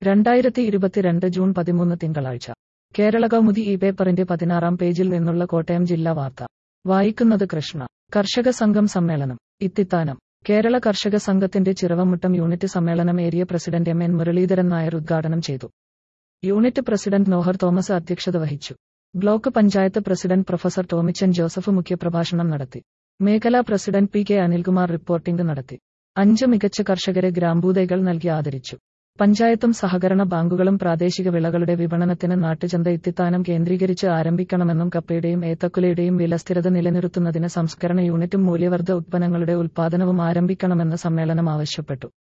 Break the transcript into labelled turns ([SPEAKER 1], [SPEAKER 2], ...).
[SPEAKER 1] രണ്ടായിരത്തി ഇരുപത്തിരണ്ട് ജൂൺ പതിമൂന്ന് തിങ്കളാഴ്ച കേരള കൗമുദി ഈ പേപ്പറിന്റെ പതിനാറാം പേജിൽ നിന്നുള്ള കോട്ടയം ജില്ലാ വാർത്ത വായിക്കുന്നത് കൃഷ്ണ കർഷക സംഘം സമ്മേളനം ഇത്തിത്താനം കേരള കർഷക സംഘത്തിന്റെ ചിറവമുട്ടം യൂണിറ്റ് സമ്മേളനം area president M N Muraleedharan Nair ഉദ്ഘാടനം ചെയ്തു യൂണിറ്റ് പ്രസിഡന്റ് നോഹർ തോമസ് അധ്യക്ഷത വഹിച്ചു block panchayat president professor Tomichan Joseph മുഖ്യപ്രഭാഷണം നടത്തി മേഖലാ president P K Anilkumar reporting നടത്തി അഞ്ച് മികച്ച കർഷകരെ ഗ്രാമ്പൂതൈകൾ നൽകി ആദരിച്ചു പഞ്ചായത്തും സഹകരണ ബാങ്കുകളും പ്രാദേശിക വിളകളുടെ വിപണനത്തിന് നാട്ടുചന്ത ഇത്തിത്താനം കേന്ദ്രീകരിച്ച് ആരംഭിക്കണമെന്നും കപ്പയുടെയും ഏത്തക്കുലയുടെയും വില സ്ഥിരത നിലനിർത്തുന്നതിന് സംസ്കരണ യൂണിറ്റും മൂല്യവർദ്ധ ഉത്പന്നങ്ങളുടെ ഉൽപ്പാദനവും ആരംഭിക്കണമെന്ന് സമ്മേളനം ആവശ്യപ്പെട്ടു